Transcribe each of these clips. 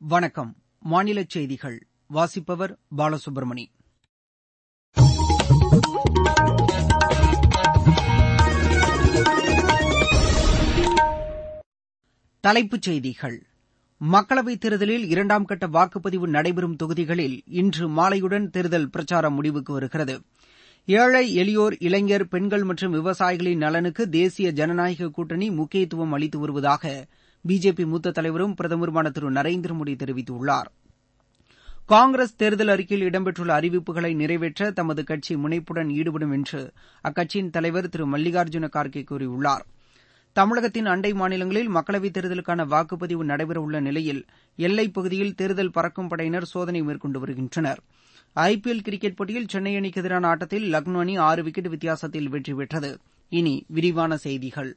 வணக்கம் மாநில செய்திகள் வாசிப்பவர் பாலசுப்ரமணி தலைப்புச் செய்திகள் மக்களவைத் தேர்தலில் இரண்டாம் கட்ட வாக்குப்பதிவு நடைபெறும் தொகுதிகளில் இன்று மாலையுடன் தேர்தல் பிரச்சாரம் முடிவுக்கு வருகிறது ஏழை எளியோர் இளைஞர் பெண்கள் மற்றும் விவசாயிகளின் நலனுக்கு தேசிய ஜனநாயக கூட்டணி முக்கியத்துவம் அளித்து வருவதாக பிஜேபி மூத்த தலைவரும் பிரதமருமான திரு நரேந்திர மோடி தெரிவித்துள்ளார் காங்கிரஸ் தேர்தல் அறிக்கையில் இடம்பெற்றுள்ள அறிவிப்புகளை நிறைவேற்ற தமது கட்சி முனைப்புடன் ஈடுபடும் என்று அக்கட்சியின் தலைவர் திரு மல்லிகார்ஜுன கார்கே கூறியுள்ளார் தமிழகத்தின் அண்டை மாநிலங்களில் மக்களவைத் தேர்தலுக்கான வாக்குப்பதிவு நடைபெறவுள்ள நிலையில் எல்லைப் பகுதியில் தேர்தல் பறக்கும் படையினர் சோதனை மேற்கொண்டு வருகின்றனர் ஐ பி எல் கிரிக்கெட் போட்டியில் சென்னை அணிக்கு எதிரான ஆட்டத்தில் லக்னோ அணி ஆறு விக்கெட் வித்தியாசத்தில் வெற்றி பெற்றது இனி விரிவான செய்திகள்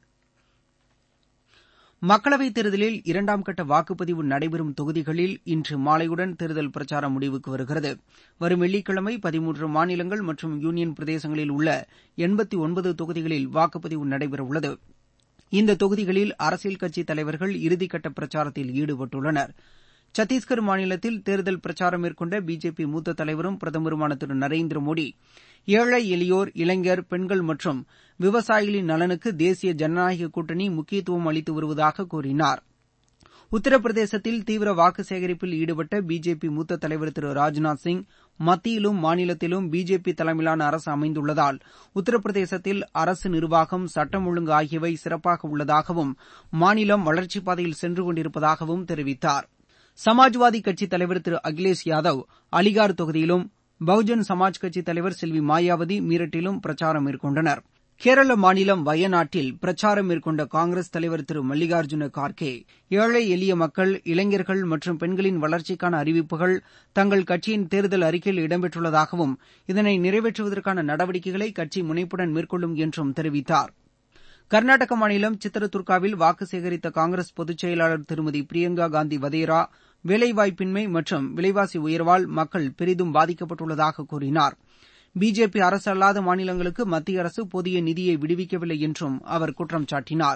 மக்களவைத் தேர்தலில் இரண்டாம் கட்ட வாக்குப்பதிவு நடைபெறும் தொகுதிகளில் இன்று மாலையுடன் தேர்தல் பிரச்சாரம் முடிவுக்கு வருகிறது வரும் வெள்ளிக்கிழமை பதிமூன்று மாநிலங்கள் மற்றும் யூனியன் பிரதேசங்களில் உள்ள எண்பத்தி ஒன்பது தொகுதிகளில் வாக்குப்பதிவு நடைபெறவுள்ளது இந்த தொகுதிகளில் அரசியல் கட்சித் தலைவர்கள் இறுதிக்கட்ட பிரச்சாரத்தில் ஈடுபட்டுள்ளனர் சத்தீஸ்கர் மாநிலத்தில் தேர்தல் பிரச்சாரம் மேற்கொண்ட பிஜேபி மூத்த தலைவரும் பிரதமருமான திரு நரேந்திர மோடி ஏழை எளியோர் இளைஞர் பெண்கள் மற்றும் விவசாயிகளின் நலனுக்கு தேசிய ஜனநாயக கூட்டணி முக்கியத்துவம் அளித்து வருவதாக கூறினார் உத்தரப்பிரதேசத்தில் தீவிர வாக்கு சேகரிப்பில் ஈடுபட்ட பிஜேபி மூத்த தலைவர் திரு ராஜ்நாத் சிங் மத்தியிலும் மாநிலத்திலும் பிஜேபி தலைமையிலான அரசு அமைந்துள்ளதால் உத்தரப்பிரதேசத்தில் அரசு நிர்வாகம் சட்டம் ஒழுங்கு ஆகியவை சிறப்பாக உள்ளதாகவும் மாநிலம் வளர்ச்சிப் பாதையில் சென்று கொண்டிருப்பதாகவும் தெரிவித்தார் சமாஜ்வாதி கட்சித் தலைவர் திரு அகிலேஷ் யாதவ் அலிகார் தொகுதியிலும் பகுஜன் சமாஜ் கட்சித் தலைவர் செல்வி மாயாவதி மீரட்டிலும் பிரச்சாரம் மேற்கொண்டனர் கேரள மாநிலம் வயநாட்டில் பிரச்சாரம் மேற்கொண்ட காங்கிரஸ் தலைவர் திரு மல்லிகார்ஜுன கார்கே ஏழை எளிய மக்கள் இளைஞர்கள் மற்றும் பெண்களின் வளர்ச்சிக்கான அறிவிப்புகள் தங்கள் கட்சியின் தேர்தல் அறிக்கையில் இடம்பெற்றுள்ளதாகவும் இதனை நிறைவேற்றுவதற்கான நடவடிக்கைகளை கட்சி முனைப்புடன் மேற்கொள்ளும் என்றும் தெரிவித்தார் கர்நாடக மாநிலம் சித்ரதுர்காவில் வாக்கு சேகரித்த காங்கிரஸ் பொதுச் செயலாளர் திருமதி பிரியங்கா காந்தி வதேரா வேலைவாய்ப்பின்மை மற்றும் விலைவாசி உயர்வால் மக்கள் பெரிதும் பாதிக்கப்பட்டுள்ளதாக கூறினார் பிஜேபி அரசு அல்லாத மாநிலங்களுக்கு மத்திய அரசு போதிய நிதியை விடுவிக்கவில்லை என்றும் அவர் குற்றம் சாட்டினார்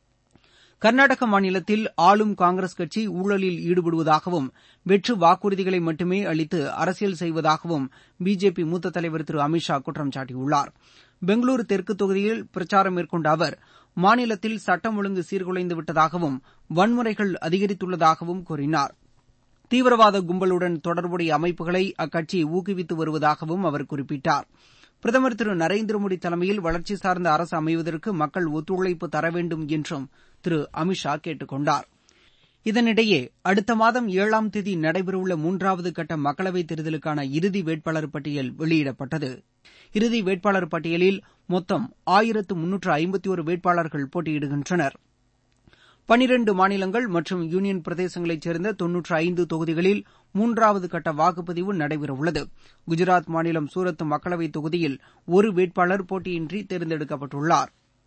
கர்நாடக மாநிலத்தில் ஆளும் காங்கிரஸ் கட்சி ஊழலில் ஈடுபடுவதாகவும் வெற்று வாக்குறுதிகளை மட்டுமே அளித்து அரசியல் செய்வதாகவும் பிஜேபி மூத்த தலைவர் திரு அமித் ஷா குற்றம் சாட்டியுள்ளார் பெங்களூரு தெற்கு தொகுதியில் பிரச்சாரம் மேற்கொண்ட அவர் மாநிலத்தில் சட்டம் ஒழுங்கு சீர்குலைந்து விட்டதாகவும் வன்முறைகள் அதிகரித்துள்ளதாகவும் கூறினார் தீவிரவாத கும்பலுடன் தொடர்புடைய அமைப்புகளை அக்கட்சி ஊக்குவித்து வருவதாகவும் அவர் குறிப்பிட்டார் பிரதமர் திரு நரேந்திர மோடி தலைமையில் வளர்ச்சி சார்ந்த அரசு அமைவதற்கு மக்கள் ஒத்துழைப்பு தர வேண்டும் என்றும் திரு அமித் ஷா கேட்டுக் கொண்டார் இதனிடையே அடுத்த மாதம் ஏழாம் தேதி நடைபெறவுள்ள மூன்றாவது கட்ட மக்களவைத் தேர்தலுக்கான இறுதி வேட்பாளர் பட்டியல் வெளியிடப்பட்டது இறுதி வேட்பாளர் பட்டியலில் மொத்தம் ஆயிரத்து முன்னூற்று ஐம்பத்தி ஒரு வேட்பாளர்கள் போட்டியிடுகின்றனர் பனிரண்டு மாநிலங்கள் மற்றும் யூனியன் பிரதேசங்களைச் சேர்ந்த தொன்னூற்று ஐந்து தொகுதிகளில் மூன்றாவது கட்ட வாக்குப்பதிவு நடைபெறவுள்ளது குஜராத் மாநிலம் சூரத் மக்களவைத் தொகுதியில் ஒரு வேட்பாளர் போட்டியின்றி தேர்ந்தெடுக்கப்பட்டுள்ளார்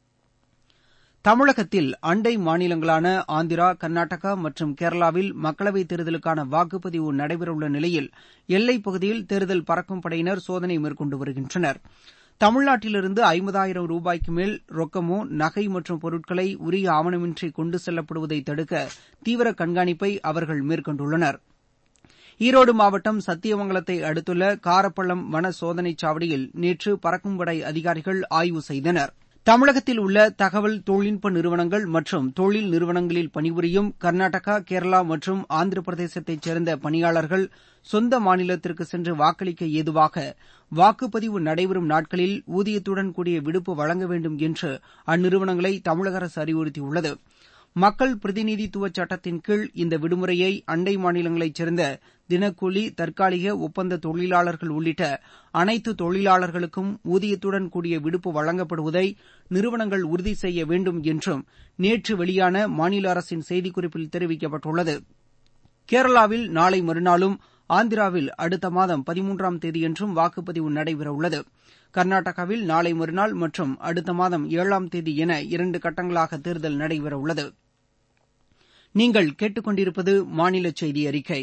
தமிழகத்தில் அண்டை மாநிலங்களான ஆந்திரா கர்நாடகா மற்றும் கேரளாவில் மக்களவைத் தேர்தலுக்கான வாக்குப்பதிவு நடைபெறவுள்ள நிலையில் எல்லைப் பகுதியில் தேர்தல் பறக்கும் படையினர் சோதனை மேற்கொண்டு வருகின்றனர் தமிழ்நாட்டிலிருந்து ஐம்பதாயிரம் ரூபாய்க்கு மேல் ரொக்கமோ நகை மற்றும் பொருட்களை உரிய ஆவணமின்றி கொண்டு செல்லப்படுவதை தடுக்க தீவிர கண்காணிப்பை அவர்கள் மேற்கொண்டுள்ளனர் ஈரோடு மாவட்டம் சத்தியமங்கலத்தை அடுத்துள்ள காரப்பள்ளம் வன சோதனைச் சாவடியில் நேற்று பறக்கும் படை அதிகாரிகள் ஆய்வு செய்தனர் தமிழகத்தில் உள்ள தகவல் தொழில்நுட்ப நிறுவனங்கள் மற்றும் தொழில் நிறுவனங்களில் பணிபுரியும் கர்நாடகா கேரளா மற்றும் ஆந்திர பிரதேசத்தைச் சேர்ந்த பணியாளர்கள் சொந்த மாநிலத்திற்கு சென்று வாக்களிக்க ஏதுவாக வாக்குப்பதிவு நடைபெறும் நாட்களில் ஊதியத்துடன் கூடிய விடுப்பு வழங்க வேண்டும் என்று அந்நிறுவனங்களை தமிழக அரசு அறிவுறுத்தியுள்ளது மக்கள் பிரதிநிதித்துவ சட்டத்தின் கீழ் இந்த விடுமுறையை அண்டை மாநிலங்களைச் சேர்ந்த தினக்கூலி தற்காலிக ஒப்பந்த தொழிலாளர்கள் உள்ளிட்ட அனைத்து தொழிலாளர்களுக்கும் ஊதியத்துடன் கூடிய விடுப்பு வழங்கப்படுவதை நிறுவனங்கள் உறுதி செய்ய வேண்டும் என்றும் நேற்று வெளியான மாநில அரசின் செய்திக்குறிப்பில் தெரிவிக்கப்பட்டுள்ளது கேரளாவில் நாளை மறுநாளும் ஆந்திராவில் அடுத்த மாதம் பதிமூன்றாம் தேதியன்றும் வாக்குப்பதிவு நடைபெறவுள்ளது கர்நாடகாவில் நாளை மறுநாள் மற்றும் அடுத்த மாதம் ஏழாம் தேதி என இரண்டு கட்டங்களாக தேர்தல் நடைபெறவுள்ளது நீங்கள் கேட்டுக்கொண்டிருப்பது மாநில செய்தி அறிக்கை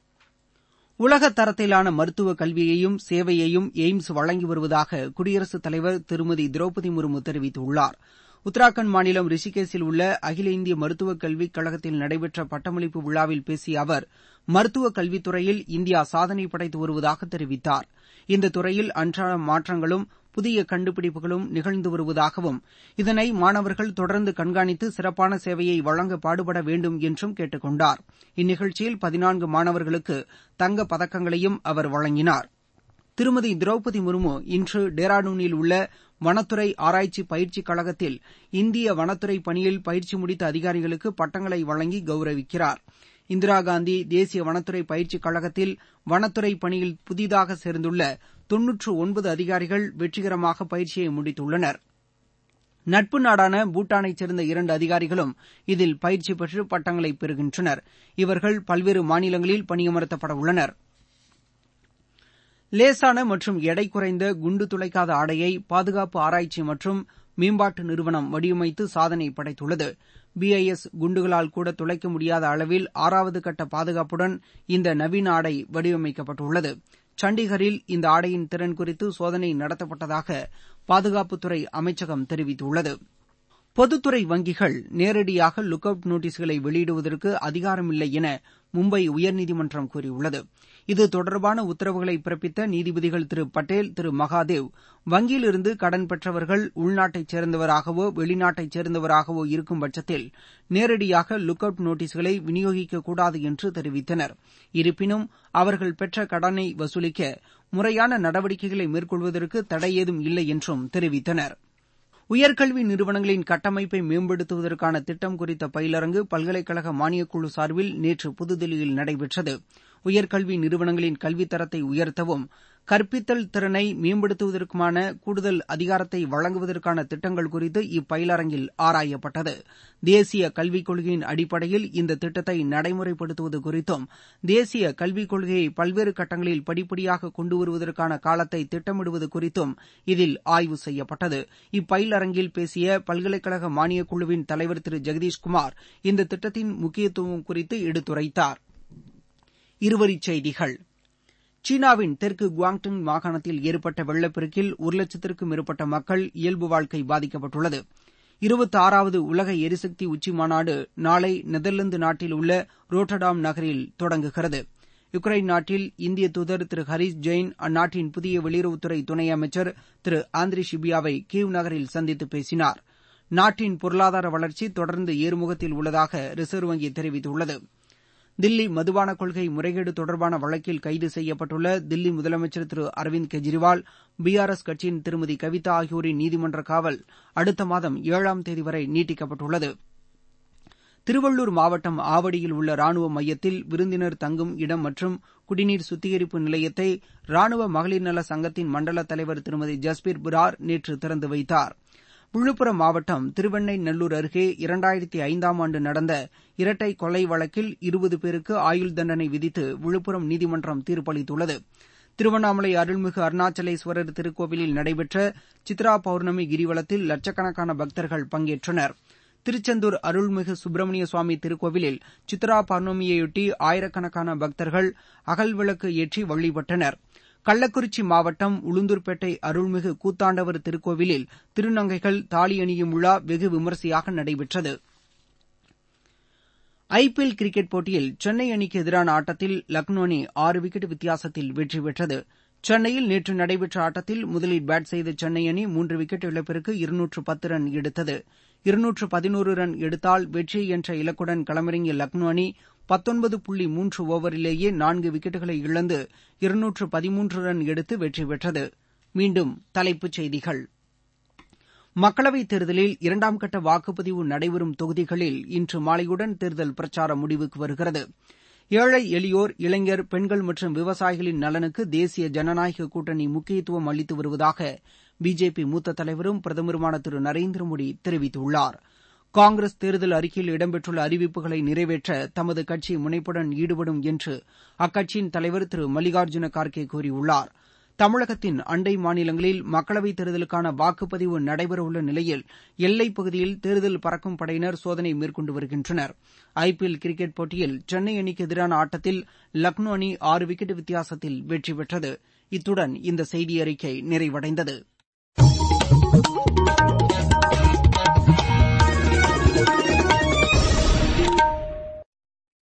உலக தரத்திலான மருத்துவ கல்வியையும் சேவையையும் எய்ம்ஸ் வழங்கி வருவதாக குடியரசுத் தலைவர் திருமதி திரௌபதி முர்மு தெரிவித்துள்ளார் உத்தராகண்ட் மாநிலம் ரிஷிகேசில் உள்ள அகில இந்திய மருத்துவக் கல்விக் கழகத்தில் நடைபெற்ற பட்டமளிப்பு விழாவில் பேசிய அவர் மருத்துவக் கல்வித்துறையில் இந்தியா சாதனை படைத்து வருவதாக தெரிவித்தார் இந்த துறையில் அன்றாட மாற்றங்களும் புதிய கண்டுபிடிப்புகளும் நிகழ்ந்து வருவதாகவும் இதனை மாணவர்கள் தொடர்ந்து கண்காணித்து சிறப்பான சேவையை வழங்க பாடுபட வேண்டும் என்றும் கேட்டுக் கொண்டார் இந்நிகழ்ச்சியில் பதினான்கு மாணவர்களுக்கு தங்கப் பதக்கங்களையும் அவர் வழங்கினார் திருமதி திரௌபதி முர்மு இன்று டேராடூனில் உள்ள வனத்துறை ஆராய்ச்சி பயிற்சி கழகத்தில் இந்திய வனத்துறை பணியில் பயிற்சி முடித்த அதிகாரிகளுக்கு பட்டங்களை வழங்கி கௌரவிக்கிறார் இந்திரா காந்தி தேசிய வனத்துறை பயிற்சி கழகத்தில் வனத்துறை பணியில் புதிதாக சேர்ந்துள்ள தொன்னூற்று ஒன்பது அதிகாரிகள் வெற்றிகரமாக பயிற்சியை முடித்துள்ளனர் நட்பு நாடான பூட்டானைச் சேர்ந்த இரண்டு அதிகாரிகளும் இதில் பயிற்சி பெற்று பட்டங்களை பெறுகின்றனர் இவர்கள் பல்வேறு மாநிலங்களில் பணியமர்த்தப்பட உள்ளனர் லேசான மற்றும் எடை குறைந்த குண்டு துளைக்காத ஆடையை பாதுகாப்பு ஆராய்ச்சி மற்றும் மேம்பாட்டு நிறுவனம் வடிவமைத்து சாதனை படைத்துள்ளது பிஐஎஸ் குண்டுகளால் கூட துளைக்க முடியாத அளவில் ஆறாவது கட்ட பாதுகாப்புடன் இந்த நவீன ஆடை வடிவமைக்கப்பட்டுள்ளது சண்டிகரில் இந்த ஆடையின் திறன் குறித்து சோதனை நடத்தப்பட்டதாக பாதுகாப்புத்துறை அமைச்சகம் தெரிவித்துள்ளது பொதுத்துறை வங்கிகள் நேரடியாக லுக் அவுட் நோட்டீஸ்களை வெளியிடுவதற்கு அதிகாரமில்லை என மும்பை உயர்நீதிமன்றம் கூறியுள்ளது இது தொடர்பான உத்தரவுகளை பிறப்பித்த நீதிபதிகள் திரு பட்டேல் திரு மகாதேவ் வங்கியிலிருந்து கடன் பெற்றவர்கள் உள்நாட்டைச் சேர்ந்தவராகவோ வெளிநாட்டைச் சேர்ந்தவராகவோ இருக்கும் பட்சத்தில் நேரடியாக லுக் அவுட் நோட்டீஸ்களை விநியோகிக்கக்கூடாது என்று தெரிவித்தனர் இருப்பினும் அவர்கள் பெற்ற கடனை வசூலிக்க முறையான நடவடிக்கைகளை மேற்கொள்வதற்கு தடை ஏதும் இல்லை என்றும் தெரிவித்தனர் உயர்கல்வி நிறுவனங்களின் கட்டமைப்பை மேம்படுத்துவதற்கான திட்டம் குறித்த பயிலரங்கு பல்கலைக்கழக மானியக்குழு சார்பில் நேற்று புதுதில்லியில் நடைபெற்றது உயர்கல்வி நிறுவனங்களின் கல்வித்தரத்தை உயர்த்தவும் கற்பித்தல் திறனை மேம்படுத்துவதற்குமான கூடுதல் அதிகாரத்தை வழங்குவதற்கான திட்டங்கள் குறித்து இப்பயிலரங்கில் ஆராயப்பட்டது தேசிய கல்விக் கொள்கையின் அடிப்படையில் இந்த திட்டத்தை நடைமுறைப்படுத்துவது குறித்தும் தேசிய கல்விக் கொள்கையை பல்வேறு கட்டங்களில் படிப்படியாக கொண்டு வருவதற்கான காலத்தை திட்டமிடுவது குறித்தும் இதில் ஆய்வு செய்யப்பட்டது இப்பயிலரங்கில் பேசிய பல்கலைக்கழக மானியக் குழுவின் தலைவர் திரு ஜெகதீஷ்குமார் இந்த திட்டத்தின் முக்கியத்துவம் குறித்து எடுத்துரைத்தார் இருவரிச் செய்திகள் சீனாவின் தெற்கு குவாங்டிங் மாகாணத்தில் ஏற்பட்ட வெள்ளப்பெருக்கில் ஒரு லட்சத்திற்கும் மேற்பட்ட மக்கள் இயல்பு வாழ்க்கை பாதிக்கப்பட்டுள்ளது இருபத்தாறாவது உலக எரிசக்தி உச்சி மாநாடு நாளை நெதர்லாந்து நாட்டில் உள்ள ரோட்டர்டாம் நகரில் தொடங்குகிறது யுக்ரைன் நாட்டில் இந்திய தூதர் திரு ஹரீஷ் ஜெயின் அந்நாட்டின் புதிய வெளியுறவுத்துறை துணை அமைச்சர் திரு ஆந்திரி ஷிபியாவை கீவ் நகரில் சந்தித்து பேசினார் நாட்டின் பொருளாதார வளர்ச்சி தொடர்ந்து ஏறுமுகத்தில் உள்ளதாக ரிசர்வ் வங்கி தெரிவித்துள்ளது தில்லி மதுபான கொள்கை முறைகேடு தொடர்பான வழக்கில் கைது செய்யப்பட்டுள்ள தில்லி முதலமைச்சர் திரு Arvind Kejriwal B R S கட்சியின் திருமதி கவிதா ஆகியோரின் நீதிமன்ற காவல் அடுத்த மாதம் ஏழாம் தேதி வரை நீட்டிக்கப்பட்டுள்ளது திருவள்ளூர் மாவட்டம் ஆவடியில் உள்ள ராணுவ மையத்தில் விருந்தினர் தங்கும் இடம் மற்றும் குடிநீர் சுத்திகரிப்பு நிலையத்தை ராணுவ மகளிர் நல சங்கத்தின் மண்டல தலைவர் திருமதி ஜஸ்பீர் புரார் நேற்று திறந்து வைத்தார் விழுப்புரம் மாவட்டம் திருவெண்ணெய்நல்லூர் அருகே இரண்டாயிரத்தி ஐந்தாம் ஆண்டு நடந்த இரட்டை கொலை வழக்கில் இருபது பேருக்கு ஆயுள் தண்டனை விதித்து விழுப்புரம் நீதிமன்றம் தீர்ப்பளித்துள்ளது திருவண்ணாமலை அருள்மிகு அருணாச்சலேஸ்வரர் திருக்கோவிலில் நடைபெற்ற சித்ரா பௌர்ணமி கிரிவலத்தில் லட்சக்கணக்கான பக்தர்கள் பங்கேற்றனர் திருச்செந்தூர் அருள்மிகு சுப்பிரமணிய சுவாமி திருக்கோவிலில் சித்ரா பௌர்ணமியையொட்டி ஆயிரக்கணக்கான பக்தர்கள் அகல் விளக்கு ஏற்றி வழிபட்டனர் கள்ளக்குறிச்சி மாவட்டம் உளுந்தூர்பேட்டை அருள்மிகு கூத்தாண்டவர் திருக்கோவிலில் திருநங்கைகள் தாலி அணியும் விழா வெகு விமரிசையாக நடைபெற்றது ஐ பி எல் கிரிக்கெட் போட்டியில் சென்னை அணிக்கு எதிரான ஆட்டத்தில் லக்னோ அணி ஆறு விக்கெட் வித்தியாசத்தில் வெற்றி பெற்றது சென்னையில் நேற்று நடைபெற்ற ஆட்டத்தில் முதலில் பேட் செய்த சென்னை அணி மூன்று விக்கெட் இழப்பிற்கு இருநூற்று பத்து ரன் எடுத்தது இருநூற்று பதினோரு ரன் எடுத்தால் வெற்றி என்ற இலக்குடன் களமிறங்கிய லக்னோ அணி பத்தொன்பது புள்ளி மூன்று ஓவரிலேயே நான்கு விக்கெட்டுகளை இழந்து இருநூற்று பதிமூன்று ரன் எடுத்து வெற்றி பெற்றது மீண்டும் தலைப்புச் செய்திகள் மக்களவைத் தேர்தலில் இரண்டாம் கட்ட வாக்குப்பதிவு நடைபெறும் தொகுதிகளில் இன்று மாலையுடன் தேர்தல் பிரச்சாரம் முடிவுக்கு வருகிறது ஏழை எளியோர் இளைஞர் பெண்கள் மற்றும் விவசாயிகளின் நலனுக்கு தேசிய ஜனநாயக கூட்டணி முக்கியத்துவம் அளித்து வருவதாக பிஜேபி மூத்த தலைவரும் பிரதமருமான திரு நரேந்திர மோடி தெரிவித்துள்ளார் காங்கிரஸ் தேர்தல் அறிக்கையில் இடம்பெற்றுள்ள அறிவிப்புகளை நிறைவேற்ற தமது கட்சி முனைப்புடன் ஈடுபடும் என்று அக்கட்சியின் தலைவர் திரு மல்லிகார்ஜுன கார்கே கூறியுள்ளார் தமிழகத்தின் அண்டை மாநிலங்களில் மக்களவைத் தேர்தலுக்கான வாக்குப்பதிவு நடைபெறவுள்ள நிலையில் எல்லைப் பகுதியில் தேர்தல் பறக்கும் படையினர் சோதனை மேற்கொண்டு வருகின்றனர் ஐ பி எல் கிரிக்கெட் போட்டியில் சென்னை அணிக்கு எதிரான ஆட்டத்தில் லக்னோ அணி ஆறு விக்கெட் வித்தியாசத்தில் வெற்றி பெற்றது இத்துடன் இந்த செய்தியறிக்கை நிறைவடைந்தது